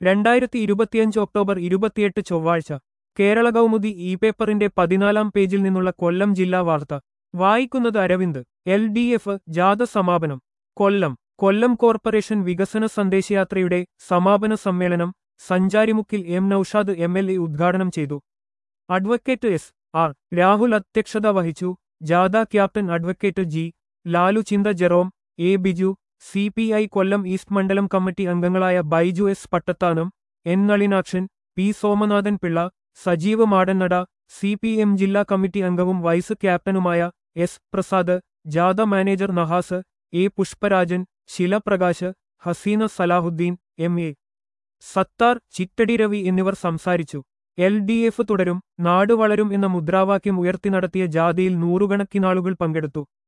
രണ്ടായിരത്തി ഇരുപത്തിയഞ്ച് ഒക്ടോബർ ഇരുപത്തിയെട്ട് ചൊവ്വാഴ്ച കേരള കൗമുദി ഇ പേപ്പറിന്റെ പതിനാലാം പേജിൽ നിന്നുള്ള കൊല്ലം ജില്ലാ വാർത്ത വായിക്കുന്നത് അരവിന്ദ് എൽ ഡി എഫ് ജാഥ സമാപനം കൊല്ലം കൊല്ലം കോർപ്പറേഷൻ വികസന സന്ദേശയാത്രയുടെ സമാപന സമ്മേളനം സഞ്ചാരിമുക്കിൽ M Naushad M L A ഉദ്ഘാടനം ചെയ്തു അഡ്വക്കേറ്റ് എസ് ആർ രാഹുൽ അധ്യക്ഷത വഹിച്ചു ജാഥ captain advocate G Lalu Chintha Jerome A Biju C P I Kollam east മണ്ഡലം കമ്മിറ്റി അംഗങ്ങളായ Baiju S Pattathanam N Nalinakshan P Somanathan Pillai Sajeev Madannada C P M ജില്ലാ കമ്മിറ്റി അംഗവും വൈസ് ക്യാപ്റ്റനുമായ എസ് പ്രസാദ് ജാഥ manager Nahas A Pushparajan Shilaprakash Haseena Salahuddin M A Sathar Chittadi Ravi എന്നിവർ സംസാരിച്ചു എൽ ഡി എഫ് തുടരും നാട് വളരും എന്ന മുദ്രാവാക്യം ഉയർത്തി നടത്തിയ ജാഥയിൽ നൂറുകണക്കിനാളുകൾ പങ്കെടുത്തു